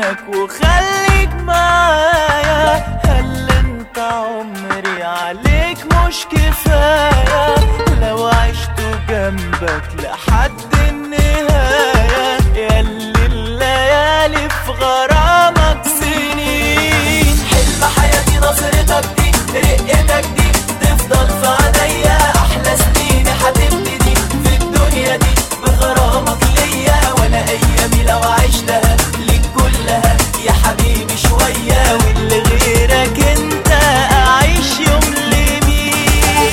همك وخليك معايا هل انت عمري عليك مش كفاية لو عشت جنبك لحد النهاية ياللي الليالي في غرامك سنين حلم حياتي نظرتك دي رقتك دي تفضل في عينيا احلى سنين هتبتدي في الدنيا دي بغرامك ليا وانا ايامي لو عشتها ليك كلها يا حبيبي شويه واللي غيرك انت اعيش يوم لمين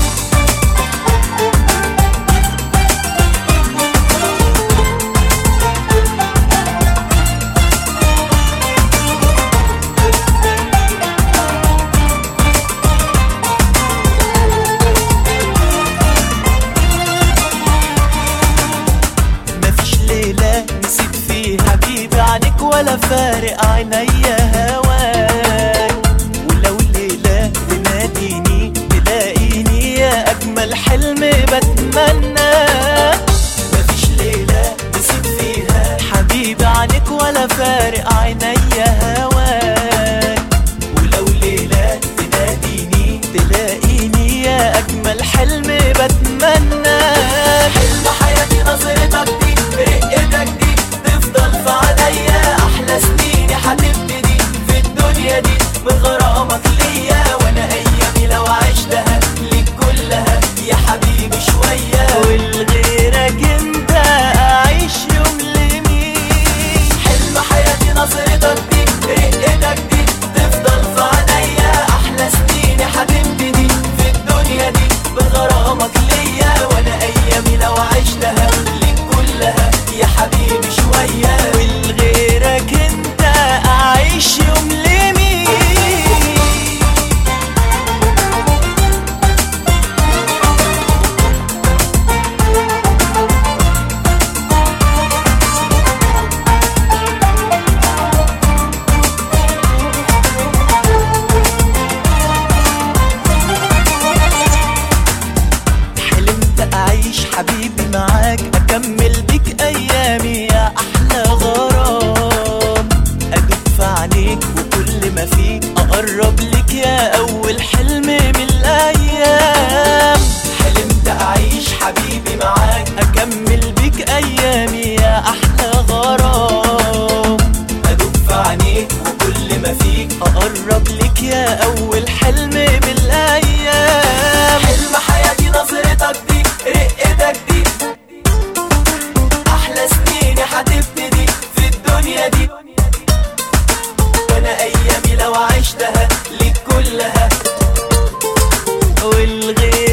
مفيش ليلة نسيت فيها حبيبي عنك ولا فارق عينيا هواك ولو ليلة تناديني تلاقيني يا أجمل حلم بتمنى مفيش ليلة نسيت فيها حبيبي عنك ولا فارق عينيا هواك ولو ليلة تناديني تلاقيني يا أجمل حلم بتمنى حلم حياتي نظرتك دي رقتك دي تفضل في عينيا أحلى سنيني هتبتدي في الدنيا دي بغرامك ليا وأنا أيامي لو عشتها ليك كلها يا حبيبي شوية ولغيرك أنت أعيش يوم لمين حلم حياتي نظرتك دي رقتك دي تفضل في عينيا احلى سنيني هتبتدي في الدنيا دي بغرامك ليا وانا ايامي لو عشتها ليك كلها يا حبيبي شويه ولغيرك انت اعيش يوم لمين حلمت اعيش حبيبي معاك اكمل بيك ايامي يا احلى غرام ادوب في عينيك وكل ما فيك اقرب لك يا اول حلم من الايام حلمت اعيش حبيبي معاك اكمل بيك ايامي يا احلى غرام ادوب في عينيك وكل ما فيك اقرب لك يا اول حلم من الايام حلم حياتي نظرتك دي رقتك دي احلى سنيني هتبتدي في الدنيا دي وانا ايامي لو عشتها ليك كلها والغير